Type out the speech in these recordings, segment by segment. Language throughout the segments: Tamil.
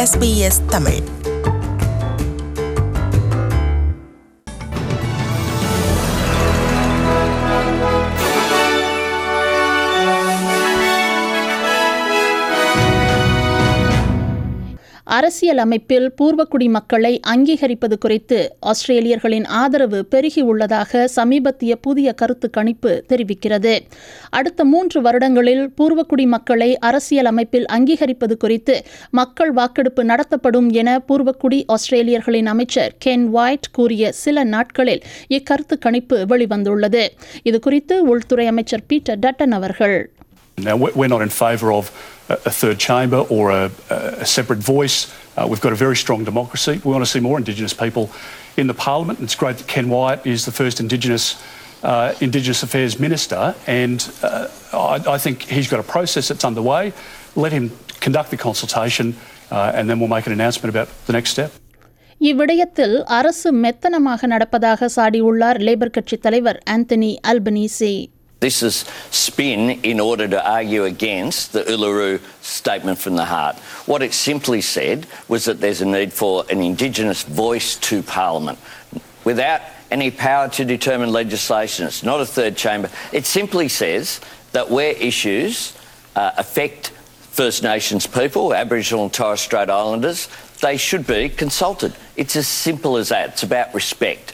SBS தமிழ் அரசியல் அமைப்பில் பூர்வக்குடி மக்களை அங்கீகரிப்பது குறித்து ஆஸ்திரேலியர்களின் ஆதரவு பெருகி உள்ளதாக சமீபத்திய புதிய கருத்து கணிப்பு தெரிவிக்கிறது அடுத்த மூன்று வருடங்களில் பூர்வக்குடி மக்களை அரசியல் அமைப்பில் அங்கீகரிப்பது குறித்து மக்கள் வாக்கெடுப்பு நடத்தப்படும் என பூர்வக்குடி ஆஸ்திரேலியர்களின் அமைச்சர் கென் ஒயிட் கூறிய சில நாட்களில் இக்கருத்து கணிப்பு வெளிவந்துள்ளது இதுகுறித்து உள்துறை அமைச்சர் பீட்டர் டட்டன் அவர்கள் Now, we- we're not in favour of a a third chamber or a, a separate voice. Uh, we've got a very strong democracy. We want to see more Indigenous people in the Parliament. It's great that Ken Wyatt is the first Indigenous uh, Indigenous Affairs Minister, and uh, I, I think he's got a process that's underway. Let him conduct the consultation, uh, and then we'll make an announcement about the next step. இவ்விடயத்தில் அரசு மெத்தனமாக நடப்பதாக சாடியுள்ளார் லேபர் கட்சித் தலைவர் Anthony Albanese This is spin in order to argue against the Uluru Statement from the Heart. What it simply said was that there's a need for an Indigenous voice to Parliament. Without any power to determine legislation, it's not a third chamber. It simply says that where issues uh, affect First Nations people, Aboriginal and Torres Strait Islanders, they should be consulted. It's as simple as that. It's about respect.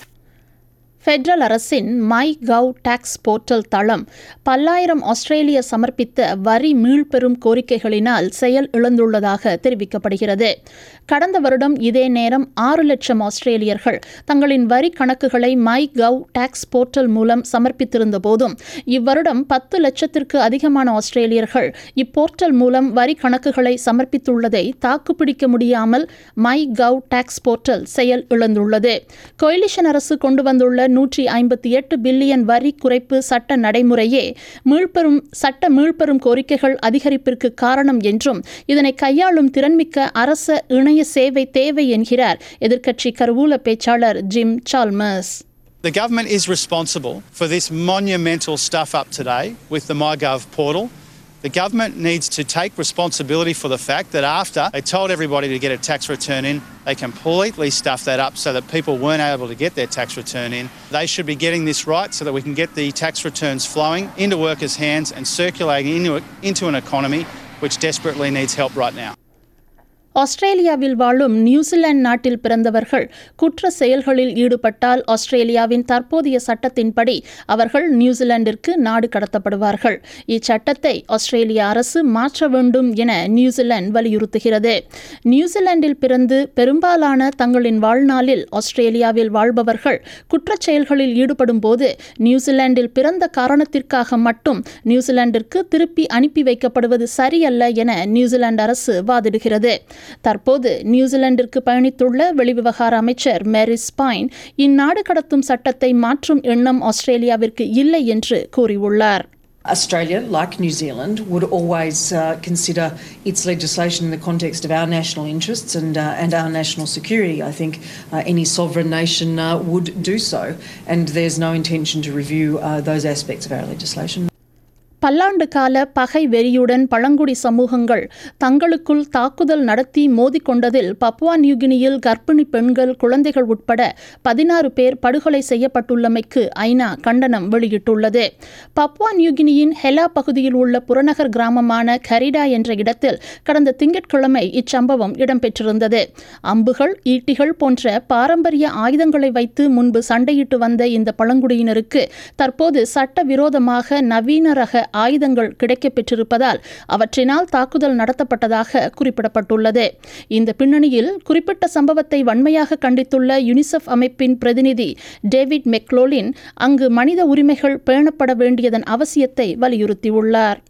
Federal அரசின் மை கவ் டாக்ஸ் போர்ட்டல் தளம் பல்லாயிரம் ஆஸ்திரேலிய சமர்ப்பித்த வரி மீள்பெறும் கோரிக்கைகளினால் செயல் இழந்துள்ளதாக தெரிவிக்கப்படுகிறது கடந்த வருடம் இதே நேரம் ஆறு லட்சம் ஆஸ்திரேலியர்கள் தங்களின் வரி கணக்குகளை மை கவ் டாக்ஸ் போர்ட்டல் மூலம் சமர்ப்பித்திருந்த போதும் இவ்வருடம் பத்து லட்சத்திற்கு அதிகமான ஆஸ்திரேலியர்கள் இப்போர்ட்டல் மூலம் வரி கணக்குகளை சமர்ப்பித்துள்ளதை தாக்குப்பிடிக்க முடியாமல் மை கவ் டாக்ஸ் போர்ட்டல் செயல் இழந்துள்ளது கொயிலிஷன் அரசு கொண்டு வந்துள்ள நூற்றி ஐம்பத்தி எட்டு பில்லியன் வரி குறைப்பு சட்ட நடைமுறையே மீள்பெறும் சட்ட மீள்பெறும் கோரிக்கைகள் அதிகரிப்பிற்கு காரணம் என்றும் இதனை கையாளும் திறன்மிக்க அரச இணைய சேவை தேவை என்கிறார் எதிர்க்கட்சி கருவூல பேச்சாளர் Jim Chalmers The government is responsible for this monumental stuff up today with the MyGov portal. The government needs to take responsibility for the fact that after they told everybody to get a tax return in, they completely stuffed that up so that people weren't able to get their tax return in. They should be getting this right so that we can get the tax returns flowing into workers' hands and circulating into, into an economy which desperately needs help right now. ஆஸ்திரேலியாவில் வாழும் நியூசிலாந்து நாட்டில் பிறந்தவர்கள் குற்ற செயல்களில் ஈடுபட்டால் ஆஸ்திரேலியாவின் தற்போதைய சட்டத்தின்படி அவர்கள் நியூசிலாந்திற்கு நாடு கடத்தப்படுவார்கள் இச்சட்டத்தை ஆஸ்திரேலிய அரசு மாற்ற வேண்டும் என நியூசிலாந்து வலியுறுத்துகிறது நியூசிலாந்தில் பிறந்து பெரும்பாலான தங்களின் வாழ்நாளில் ஆஸ்திரேலியாவில் வாழ்பவர்கள் குற்றச் செயல்களில் ஈடுபடும் போது நியூசிலாந்தில் பிறந்த காரணத்திற்காக மட்டும் நியூசிலாந்திற்கு திருப்பி அனுப்பி வைக்கப்படுவது சரியல்ல என நியூசிலாந்து அரசு வாதிடுகிறது தற்போது நியூசிலாந்திற்கு பயணித்துள்ள வெளிவிவகார அமைச்சர் மேரி ஸ்பைன் இந்நாடு கடத்தும் சட்டத்தை மாற்றும் எண்ணம் ஆஸ்திரேலியாவிற்கு இல்லை என்று கூறியுள்ளார் Australia, like New Zealand, would always uh, consider its legislation in the context of our national interests and, uh, and our national security. I think uh, any sovereign nation uh, would do so, and there's no intention to review uh, those aspects of our legislation. பல்லாண்டு கால பகை வெறியுடன் பழங்குடி சமூகங்கள் தங்களுக்குள் தாக்குதல் நடத்தி மோதிக்கொண்டதில் பப்புவா நியூகினியில் கர்ப்பிணி பெண்கள் குழந்தைகள் உட்பட பதினாறு பேர் படுகொலை செய்யப்பட்டுள்ளமைக்கு ஐநா கண்டனம் வெளியிட்டுள்ளது பப்புவா நியூகினியின் ஹெலா பகுதியில் உள்ள புறநகர் கிராமமான கரிடா என்ற இடத்தில் கடந்த திங்கட்கிழமை இச்சம்பவம் இடம்பெற்றிருந்தது அம்புகள் ஈட்டிகள் போன்ற பாரம்பரிய ஆயுதங்களை வைத்து முன்பு சண்டையிட்டு வந்த இந்த பழங்குடியினருக்கு தற்போது சட்டவிரோதமாக நவீன ரக ஆயுதங்கள் கிடைக்கப் பெற்றிருப்பதால் அவற்றினால் தாக்குதல் நடத்தப்பட்டதாக குறிப்பிடப்பட்டுள்ளது இந்த பின்னணியில் குறிப்பிட்ட சம்பவத்தை வன்மையாக கண்டித்துள்ள யுனிசெஃப் அமைப்பின் பிரதிநிதி டேவிட் மெக்லோலின் அங்கு மனித உரிமைகள் பேணப்பட வேண்டியதன் அவசியத்தை வலியுறுத்தியுள்ளார்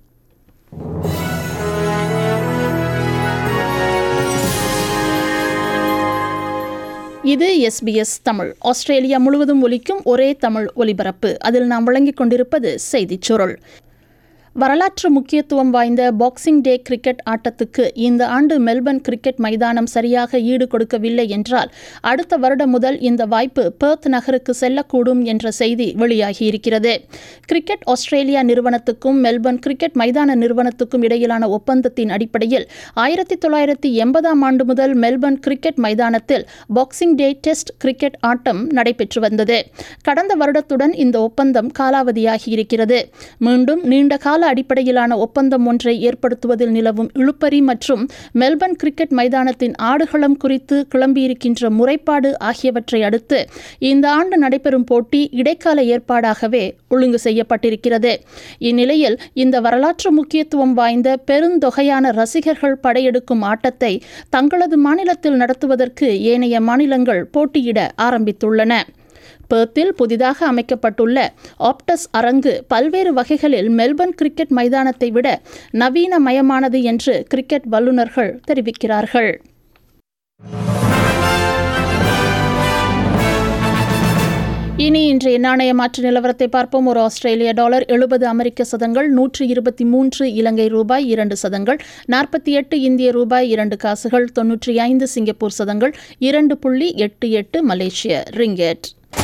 இது எஸ்பிஎஸ் தமிழ் ஆஸ்திரேலியா முழுவதும் ஒலிக்கும் ஒரே தமிழ் ஒலிபரப்பு அதில் நாம் வழங்கிக் கொண்டிருப்பது செய்திச் சுருள் வரலாற்று முக்கியத்துவம் வாய்ந்த பாக்ஸிங் டே கிரிக்கெட் ஆட்டத்துக்கு இந்த ஆண்டு மெல்பர்ன் கிரிக்கெட் மைதானம் சரியாக ஈடு கொடுக்கவில்லை என்றால் அடுத்த வருடம் முதல் இந்த வாய்ப்பு பெர்த் நகருக்கு செல்லக்கூடும் என்ற செய்தி வெளியாகியிருக்கிறது கிரிக்கெட் ஆஸ்திரேலியா நிறுவனத்துக்கும் மெல்பர்ன் கிரிக்கெட் மைதான நிறுவனத்துக்கும் இடையிலான ஒப்பந்தத்தின் அடிப்படையில் ஆயிரத்தி தொள்ளாயிரத்தி எண்பதாம் ஆண்டு முதல் மெல்பர்ன் கிரிக்கெட் மைதானத்தில் பாக்ஸிங் டே டெஸ்ட் கிரிக்கெட் ஆட்டம் நடைபெற்று வந்தது கடந்த வருடத்துடன் இந்த ஒப்பந்தம் காலாவதியாகியிருக்கிறது மீண்டும் நீண்ட கால அடிப்படையிலான ஒப்பந்தம் ஒன்றை ஏற்படுத்துவதில் நிலவும் இழுப்பறி மற்றும் மெல்பர்ன் கிரிக்கெட் மைதானத்தின் ஆடுகளம் குறித்து கிளம்பியிருக்கின்ற முறைப்பாடு ஆகியவற்றை அடுத்து இந்த ஆண்டு நடைபெறும் போட்டி இடைக்கால ஏற்பாடாகவே ஒழுங்கு செய்யப்பட்டிருக்கிறது இந்நிலையில் இந்த வரலாற்று முக்கியத்துவம் வாய்ந்த பெருந்தொகையான ரசிகர்கள் படையெடுக்கும் ஆட்டத்தை தங்களது மாநிலத்தில் நடத்துவதற்கு ஏனைய மாநிலங்கள் போட்டியிட ஆரம்பித்துள்ளன பெர்த்தில் புதிதாக அமைக்கப்பட்டுள்ள ஆப்டஸ் அரங்கு பல்வேறு வகைகளில் மெல்பர்ன் கிரிக்கெட் மைதானத்தை விட நவீனமயமானது என்று கிரிக்கெட் வல்லுநர்கள் தெரிவிக்கிறார்கள் இனி இன்றைய நாணய மாற்று நிலவரத்தை பார்ப்போம் ஒரு ஆஸ்திரேலிய டாலர் எழுபது அமெரிக்க சதங்கள் நூற்று இருபத்தி மூன்று இலங்கை ரூபாய் இரண்டு சதங்கள் நாற்பத்தி எட்டு இந்திய ரூபாய் இரண்டு காசுகள் தொன்னூற்றி ஐந்து சிங்கப்பூர் சதங்கள் இரண்டு புள்ளி எட்டு எட்டு மலேசிய ரிங்கெட்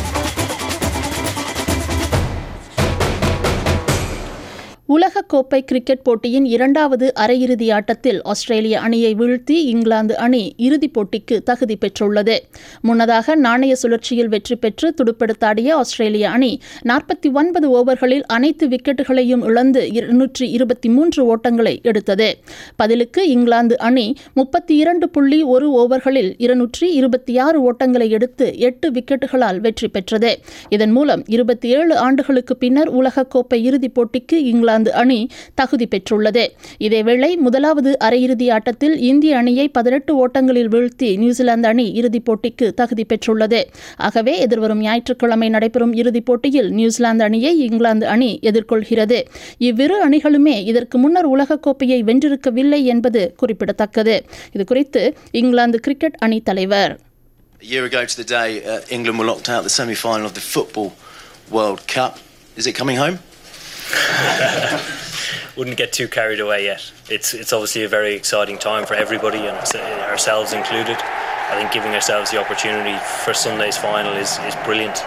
உலகக்கோப்பை கிரிக்கெட் போட்டியின் இரண்டாவது அரையிறுதி ஆட்டத்தில் ஆஸ்திரேலிய அணியை வீழ்த்தி இங்கிலாந்து அணி இறுதிப் போட்டிக்கு தகுதி பெற்றுள்ளது முன்னதாக நாணய சுழற்சியில் வெற்றி பெற்று துடுப்பெடுத்தாடிய ஆஸ்திரேலிய அணி நாற்பத்தி ஒன்பது ஓவர்களில் அனைத்து விக்கெட்டுகளையும் இழந்து இருநூற்றி இருபத்தி மூன்று ஓட்டங்களை எடுத்தது பதிலுக்கு இங்கிலாந்து அணி முப்பத்தி இரண்டு புள்ளி ஒரு ஓவர்களில் இருநூற்றி இருபத்தி ஆறு ஓட்டங்களை எடுத்து எட்டு விக்கெட்டுகளால் வெற்றி பெற்றது இதன் மூலம் இருபத்தி ஏழு ஆண்டுகளுக்கு பின்னர் உலகக்கோப்பை இறுதிப் போட்டிக்கு இங்கிலாந்து அணி தகுதி பெற்றுள்ளது இதேவேளை முதலாவது அரையிறுதி ஆட்டத்தில் இந்திய அணியை பதினெட்டு ஓட்டங்களில் வீழ்த்தி நியூசிலாந்து அணி இறுதிப் போட்டிக்கு தகுதி பெற்றுள்ளது ஆகவே எதிர்வரும் ஞாயிற்றுக்கிழமை நடைபெறும் இறுதிப் போட்டியில் நியூசிலாந்து அணியை இங்கிலாந்து அணி எதிர்கொள்கிறது இவ்விரு அணிகளுமே இதற்கு முன்னர் உலகக்கோப்பையை வென்றிருக்கவில்லை என்பது குறிப்பிடத்தக்கது இதுகுறித்து இங்கிலாந்து கிரிக்கெட் அணி தலைவர் A year ago to the day, uh, England were locked out of the semi final of the Football World Cup. Is it coming home? Wouldn't get too carried away yet. It's it's obviously a very exciting time for everybody and ourse- ourselves included. I think giving ourselves the opportunity for Sunday's final is, is brilliant.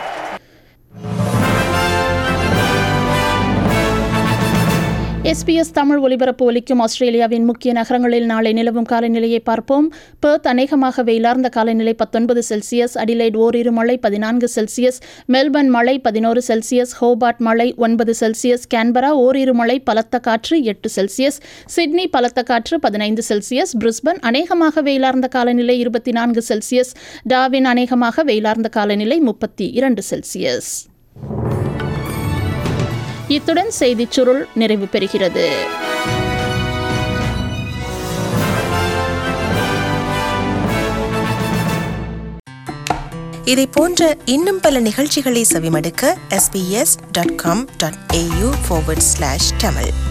SBS Tamil ஒலிபரப்பு ஒலிக்கும் ஆஸ்திரேலியாவின் முக்கிய நகரங்களில் நாளை நிலவும் காலநிலையை பார்ப்போம் பெர்த் அநேகமாக வெயிலார்ந்த காலநிலை பத்தொன்பது செல்சியஸ் அடிலைட் ஓரிரு மழை பதினான்கு செல்சியஸ் மெல்பர்ன் மழை பதினோரு செல்சியஸ் ஹோபார்ட் மழை ஒன்பது செல்சியஸ் கேன்பரா ஓரிரு மழை பலத்த காற்று எட்டு செல்சியஸ் சிட்னி பலத்த காற்று பதினைந்து செல்சியஸ் பிரிஸ்பன் அநேகமாக வெயிலார்ந்த காலநிலை இருபத்தி நான்கு செல்சியஸ் டாவின் அநேகமாக வெயிலார்ந்த காலநிலை முப்பத்தி இரண்டு செல்சியஸ் இத்துடன் செய்திச் சுருள் நிறைவு பெறுகிறது இதை போன்ற இன்னும் பல நிகழ்ச்சிகளை செவிமடுக்க sbs.com.au forward slash tamil